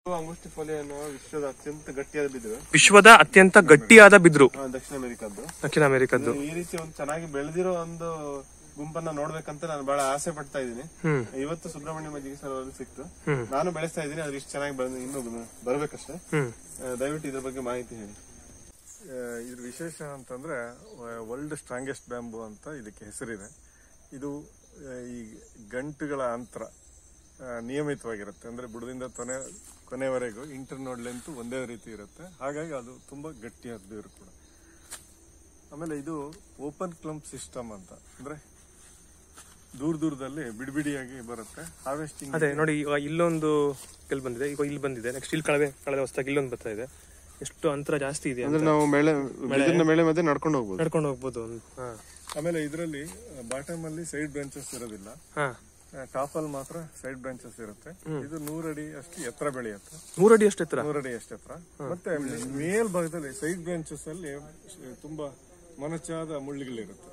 ಅಂಗುಷ್ಟಿಫೋಲಿಯ ಅನ್ನೋ ವಿಶ್ವದ ಅತ್ಯಂತ ಗಟ್ಟಿಯಾದ ಬಿದಿರು ವಿಶ್ವದ ಅತ್ಯಂತ ಗಟ್ಟಿಯಾದ ಬಿದ್ರು ಆ, ದಕ್ಷಿಣ ಅಮೆರಿಕದ್ದು ದಕ್ಷಿಣ ಅಮೆರಿಕದ್ದು ಈ ರೀತಿ ಒಂದು ಚೆನ್ನಾಗಿ ಬೆಳೆದಿರೋ ಒಂದು ಗುಂಪನ್ನ ನೋಡ್ಬೇಕಂತ ನಾನು ಬಹಳ ಆಸೆ ಪಡ್ತಾ ಇದ್ದೀನಿ ಹ್ಮ್ ಇವತ್ತು ಸುಬ್ರಹ್ಮಣ್ಯ ಮಜ್ಜಿಗೆ ಸರ್ ಅವ್ರಿಗೆ ಸಿಕ್ತು ಹ್ಮ್. ನಾನು ಬೆಳೆಸ್ತಾ ಇದ್ದೀನಿ ಅದ್ರ ಇಷ್ಟು ಚೆನ್ನಾಗಿ ಬೆಳೆದು ಇನ್ನೂ ಬ- ಬರ್ಬೇಕಷ್ಟೇ ಹ್ಮ್ ಆ, ದಯವಿಟ್ಟು ಇದ್ರ ಬಗ್ಗೆ ಮಾಹಿತಿ ಹೇಳಿ ಇದ್ರ ವಿಶೇಷ ಅಂತಂದ್ರೆ ವರ್ಲ್ಡ್ ಸ್ಟ್ರಾಂಗೆಸ್ಟ್ ಬ್ಯಾಂಬು ಅಂತ ಇದಕ್ಕೆ ಹೆಸರಿದೆ ಇದು ಆ, ಈ ಗಂಟುಗಳ ಅಂತರ ಆ, ನಿಯಮಿತವಾಗಿರುತ್ತೆ ಅಂದ್ರೆ ಬುಡದಿಂದ ಕೊನೆ ಕೊನೆವರೆಗೂ ಇಂಟರ್ನೋಡ್ ಲೆಂತ್ ಒಂದೇ ರೀತಿ ಇರುತ್ತೆ ಹಾಗಾಗಿ ಅದು ತುಂಬಾ ಗಟ್ಟಿಯಾದ ಬೇರು ಕೂಡ ಆಮೇಲೆ ಇದು ಓಪನ್ ಕ್ಲಂಪ್ ಸಿಸ್ಟಮ್ ಅಂತ ಅಂದ್ರೆ ದೂರ ದೂರದಲ್ಲಿ ಬಿಡಿಬಿಡಿಯಾಗಿ ಬರುತ್ತೆ ಹಾರ್ವೆಸ್ಟಿಂಗ್ ಅದೇ ನೋಡಿ ಈಗ ಇಲ್ಲೊಂದು ಎಲ್ಲಿ ಬಂದಿದೆ ಈಗ ಇಲ್ಲಿ ಬಂದಿದೆ ನೆಕ್ಸ್ಟ್ ಇಲ್ಲಿ ಕಳವೆ ಕಳೆದ ಹೊಸದಾಗಿ ಇಲ್ಲೊಂದು ಬರ್ತಾ ಇದೆ ಎಷ್ಟು ಅಂತರ ಜಾಸ್ತಿ ಇದೆ ಅಂದ್ರೆ ನಾವು ಮೇಳೆ ಬಿದಿರಿನ ಮೇಳೆ ಮಧ್ಯೆ ನಡ್ಕೊಂಡು ಹೋಗ್ಬೋದು ನಡ್ಕೊಂಡು ಹೋಗ್ಬೋದು ಹಾ ಆಮೇಲೆ ಇದರಲ್ಲಿ ಬಾಟಮ್ ಅಲ್ಲಿ ಸೈಡ್ ಬ್ರಾಂಚಸ್ ಇರೋದಿಲ್ಲ ಹಾ ಟಾಪ್ ಅಲ್ಲಿ ಮಾತ್ರ ಸೈಡ್ ಬ್ರಾಂಚಸ್ ಇರುತ್ತೆ ಇದು ನೂರಡಿ ಅಷ್ಟು ಎತ್ತರ ಬೆಳೆಯುತ್ತೆ ನೂರಡಿ ಅಷ್ಟು ಎತ್ತರ ನೂರಡಿ ಅಷ್ಟು ಎತ್ತರ ಮತ್ತೆ ಮೇಲ್ಭಾಗದಲ್ಲಿ ಸೈಡ್ ಬ್ರಾಂಚಸ್ ಅಲ್ಲಿ ತುಂಬಾ ಮೊನಚಾದ ಮುಳ್ಳುಗಳಿರುತ್ತೆ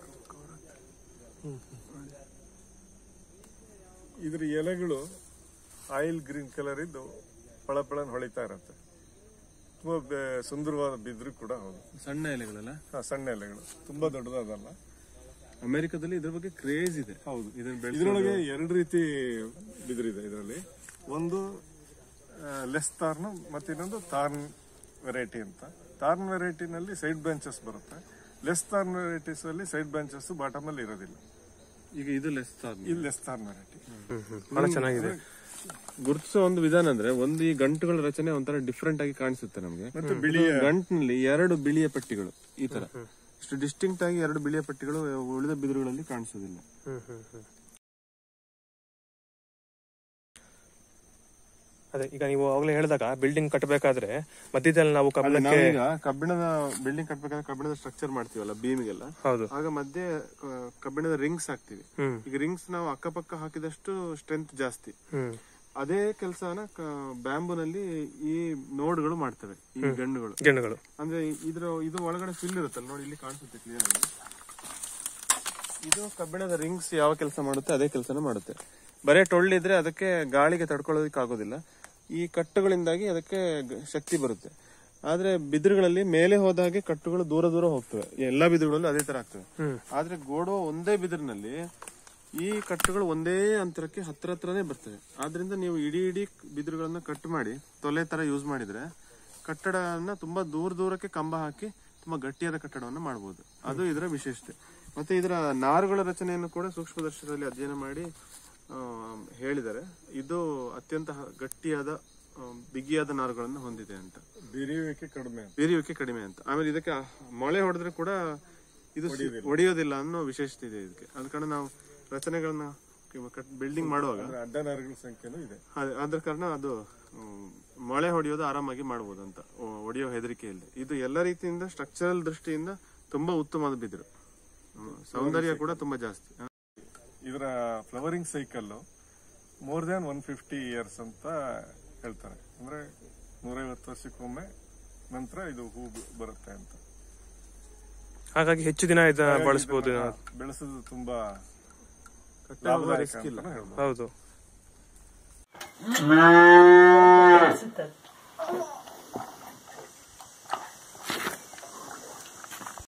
ಇದ್ರ ಎಲೆಗಳು ಆಯಿಲ್ ಗ್ರೀನ್ ಕಲರ್ ಇದ್ದು ಪಳಪಳನ್ ಹೊಳಿತಾ ಇರುತ್ತೆ ತುಂಬಾ ಬೆ- ಸುಂದರವಾದ ಬಿದ್ರು ಕೂಡ ಹೌದು ಸಣ್ಣ ಎಲೆಗಳೆಲ್ಲ ಹಾ, ಸಣ್ಣ ಎಲೆಗಳು ತುಂಬಾ ದೊಡ್ಡದಾದಲ್ಲ ಅಮೆರಿಕದಲ್ಲಿ ಇದ್ರ ಬಗ್ಗೆ ಕ್ರೇಜ್ ಇದೆ ಹೌದು ಇದನ್ನ ಬೆಳ್ಸೋದು- ಇದರೊಳಗೆ ಎರಡು ರೀತಿ ಬಿದಿರಿದೆ ಇದರಲ್ಲಿ ಒಂದು ಲೆಸ್ ತಾರ್ನ್ ಮತ್ತೆ ಇನ್ನೊಂದು ತಾರ್ನ್ ವೆರೈಟಿ ಅಂತ ತಾರ್ನ್ ವೆರೈಟಿನಲ್ಲಿ ಸೈಡ್ ಬ್ರಾಂಚಸ್ ಬರುತ್ತೆ ಲೆಸ್ ತಾರ್ನ್ ವೆರೈಟೀಸ್ ಅಲ್ಲಿ ಸೈಡ್ ಬ್ರಾಂಚಸ್ ಬಾಟಮ್ ಅಲ್ಲಿ ಇರೋದಿಲ್ಲ ಈಗ ಇದು ಲೆಸ್ ಇದು ಲೆಸ್ ತಾರ್ನ್ ವೆರೈಟಿ ಬಹಳ ಚೆನ್ನಾಗಿದೆ ಗುರುತಿಸೋ ಒಂದು ವಿಧಾನ ಅಂದ್ರೆ ಒಂದು ಈ ಗಂಟುಗಳ ರಚನೆ ಒಂಥರ ಡಿಫ್ರೆಂಟ್ ಆಗಿ ಕಾಣಿಸುತ್ತೆ ನಮ್ಗೆ ಮತ್ತೆ ಬಿಳಿಯ ಗಂಟಿನಲ್ಲಿ ಎರಡು ಬಿಳಿಯ ಪಟ್ಟಿಗಳು ಈ ತರ ಇಷ್ಟು ಡಿಸ್ಟಿಂಕ್ಟ್ ಆಗಿ ಎರಡು ಬಿಳಿಯ ಪಟ್ಟಿಗಳು ಉಳಿದ ಬಿದಿರುಗಳಲ್ಲಿ ಕಾಣಿಸೋದಿಲ್ಲ ಹ್ಮ್ ಹ್ಮ್ ಹ್ಮ್ ಅದೇ ಈಗ ನೀವು ಅವಾಗಲೇ ಹೇಳಿದಾಗ ಬಿಲ್ಡಿಂಗ್ ಕಟ್ಟಬೇಕಾದ್ರೆ ಮಧ್ಯದಲ್ಲಿ ನಾವು ಕಬ್ಬಣಕ್ಕೆ ನಾವೀಗ ಕಬ್ಬಿಣದ ಬಿಲ್ಡಿಂಗ್ ಕಟ್ಬೇಕಾದ್ರೆ ಕಬ್ಬಿಣದ ಸ್ಟ್ರಕ್ಚರ್ ಮಾಡ್ತೀವಲ್ಲ ಬೀಮಿಗೆಲ್ಲ ಹೌದು ಆಗ ಮಧ್ಯೆ ಕ- ಕಬ್ಬಿಣದ ರಿಂಗ್ಸ್ ಹಾಕ್ತಿವಿ ಹ್ಮ್ ಈಗ ರಿಂಗ್ಸ್ ನಾವು ಅಕ್ಕಪಕ್ಕ ಹಾಕಿದಷ್ಟು ಸ್ಟ್ರೆಂತ್ ಜಾಸ್ತಿ ಹ್ಮ್ ಅದೇ ಕೆಲಸನ ಬ್ಯಾಂಬುನಲ್ಲಿ ಈ ನೋಡ್ಗಳು ಮಾಡ್ತವೆ ಈ ಗಂಡುಗಳು ಗೆಣ್ಣುಗಳು ಅಂದ್ರೆ ಇದ್ರ ಇದು ಒಳಗಡೆ ಫಿಲ್ ಇರುತ್ತಲ್ಲ ನೋಡಿ ಇಲ್ಲಿ ಕಾಣಿಸುತ್ತೆ ಕ್ಲಿಯರ್ ಆಗಿ ಇದು ಕಬ್ಬಿಣದ ರಿಂಗ್ಸ್ ಯಾವ ಕೆಲಸ ಮಾಡುತ್ತೆ ಅದೇ ಕೆಲಸನ ಮಾಡುತ್ತೆ ಬರೇ ಟೊಳ್ಳಿದ್ರೆ ಅದಕ್ಕೆ ಗಾಳಿಗೆ ತಡ್ಕೊಳ್ಳೋದಕ್ಕೆ ಆಗೋದಿಲ್ಲ ಈ ಕಟ್ಟುಗಳಿಂದಾಗಿ ಅದಕ್ಕೆ ಗ- ಶಕ್ತಿ ಬರುತ್ತೆ ಆದ್ರೆ ಬಿದಿರುಗಳಲ್ಲಿ ಮೇಲೆ ಹೋದ ಹಾಗೆ ಕಟ್ಟುಗಳು ದೂರ ದೂರ ಹೋಗ್ತವೆ ಎಲ್ಲಾ ಬಿದಿರುಗಳಲ್ಲೂ ಅದೇ ತರ ಆಗ್ತವೆ ಹ್ಮ್. ಆದ್ರೆ ಗೋಡೋ ಒಂದೇ ಬಿದಿರಿನಲ್ಲಿ ಈ ಕಟ್ಟುಗಳು ಒಂದೇ ಅಂತರಕ್ಕೆ ಹತ್ರ ಹತ್ರನೇ ಬರ್ತವೆ ಆದ್ರಿಂದ ನೀವು ಇಡೀ ಇಡೀ ಬಿದಿರುಗಳನ್ನ ಕಟ್ ಮಾಡಿ ತೊಲೆ ತರ ಯೂಸ್ ಮಾಡಿದ್ರೆ ಕಟ್ಟಡವನ್ನ ತುಂಬಾ ದೂರ ದೂರಕ್ಕೆ ಕಂಬ ಹಾಕಿ ತುಂಬಾ ಗಟ್ಟಿಯಾದ ಕಟ್ಟಡವನ್ನ ಮಾಡಬಹುದು ಅದು ಇದರ ವಿಶೇಷತೆ ಮತ್ತೆ ಇದರ ನಾರುಗಳ ರಚನೆಯನ್ನು ಕೂಡ ಸೂಕ್ಷ್ಮದರ್ಶಕದಲ್ಲಿ ಅಧ್ಯಯನ ಮಾಡಿ ಆ, ಹೇಳಿದ್ದಾರೆ ಇದು ಅತ್ಯಂತ ಹ- ಗಟ್ಟಿಯಾದ ಆ, ಬಿಗಿಯಾದ ನಾರುಗಳನ್ನು ಹೊಂದಿದೆ ಅಂತ ಬಿರಿಯುವಿಕೆ ಕಡಿಮೆ ಅಂತ ಬೇರೆಯುವಿಕೆ ಕಡಿಮೆ ಅಂತ ಆಮೇಲೆ ಇದಕ್ಕೆ ಆ ಮೊಳೆ ಹೊಡೆದ್ರೆ ಕೂಡ ಇದು ಒಡೆಯೋದಿಲ್ಲ ಅನ್ನೋ ವಿಶೇಷತೆ ಇದೆ ಇದಕ್ಕೆ ಅದ ಕಾರಣ ನಾವು ರಚನೆಗಳನ್ನ ಬಿಲ್ಡಿಂಗ್ ಮಾಡುವಾಗ ಅಂದ್ರೆ ಅಡ್ಡನಾರುಗಳ ಸಂಖ್ಯೆನೂ ಇದೆ ಅದ್- ಅದ್ರ ಕಾರಣ ಅದು ಹ್ಮ್, ಮೊಳೆ ಹೊಡೆಯೋದು ಆರಾಮಾಗಿ ಮಾಡಬಹುದು ಅಂತ ಒ- ಹೊಡೆಯೋ ಹೆದರಿಕೆ ಇಲ್ಲ ಇದು ಎಲ್ಲ ರೀತಿಯಿಂದ ಸ್ಟ್ರಕ್ಚರಲ್ ದೃಷ್ಟಿಯಿಂದ ತುಂಬಾ ಉತ್ತಮವಾದ ಬಿದಿರು ಹ್ಮ್, ಸೌಂದರ್ಯ ಕೂಡ ತುಂಬಾ ಜಾಸ್ತಿ ಹ. ಇದರ flowering cycle more than one fifty years ಅಂತ ಹೇಳ್ತಾರೆ ಅಂದ್ರೆ ನೂರೈವತ್ತು ವರ್ಷಕ್ಕೊಮ್ಮೆ ನಂತರ ಇದು ಹೂ ಬ- ಬರುತ್ತೆ ಅಂತ ಹಾಗಾಗಿ ಹೆಚ್ಚು ದಿನ ಇದನ್ನ ಬಳಸಬಹುದು ಇದನ್ನ ಬೆಳೆಸೋದು ತುಂಬಾ ಕಟ್ಟೆ ಹೋಗೋ ಲಾಭದಾಯಕ risk ಇಲ್ಲ. ಅಂತಾನೆ ಹೇಳ್ಬೋದು ಹೌದು ಅನ್ಸುತ್ತೆ